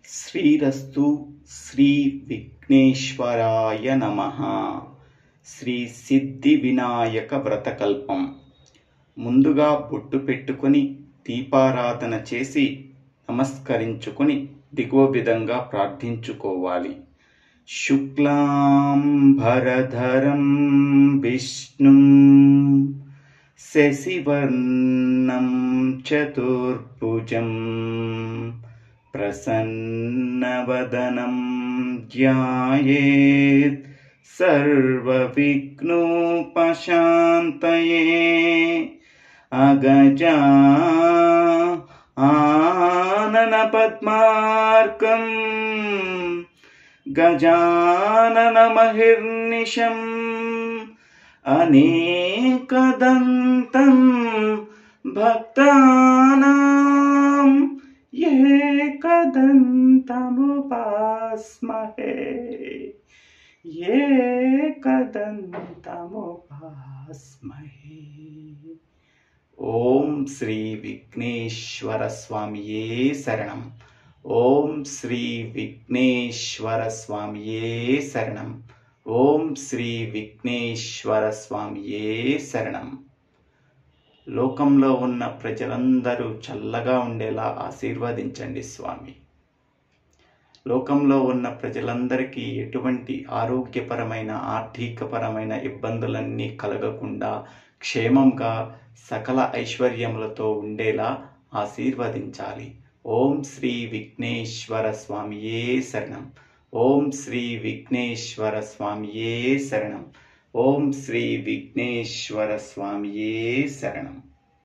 శ్రీరస్తు శ్రీ విఘ్నేశ్వరాయ నమ శ్రీ సిద్ధి వినాయక వ్రతకల్పం ముందుగా బొట్టు పెట్టుకొని దీపారాధన చేసి నమస్కరించుకొని దిగువ విధంగా ప్రార్థించుకోవాలి శుక్లాంబరధరం విష్ణుం శశివర్ణం చతుర్భుజం ప్రసన్నవదనం ధ్యాయేత్ సర్వవిఘ్నోపశాంతయే అగజా ఆనన పద్మార్కం గజాననమహిర్నిశం అనేకదంతం భక్తానాం ఏకదంతముపాస్మహే ఏకదంతముపాస్మహే ఓం శ్రీ విఘ్నేశ్వర స్వామియే శరణం ఓం శ్రీ విఘ్నేశ్వర స్వామియే శరణం ఓం శ్రీ విఘ్నేశ్వర స్వామియే శరణం లోకంలో ఉన్న ప్రజలందరూ చల్లగా ఉండేలా ఆశీర్వదించండి స్వామి లోకంలో ఉన్న ప్రజలందరికీ ఎటువంటి ఆరోగ్యపరమైన ఆర్థికపరమైన ఇబ్బందులన్నీ కలగకుండా క్షేమంగా సకల ఐశ్వర్యములతో ఉండేలా ఆశీర్వదించాలి ఓం శ్రీ విఘ్నేశ్వర స్వామియే శరణం ఓం శ్రీ విఘ్నేశ్వర స్వామియే శరణం ఓం శ్రీ విఘ్నేశ్వర స్వామియే శరణం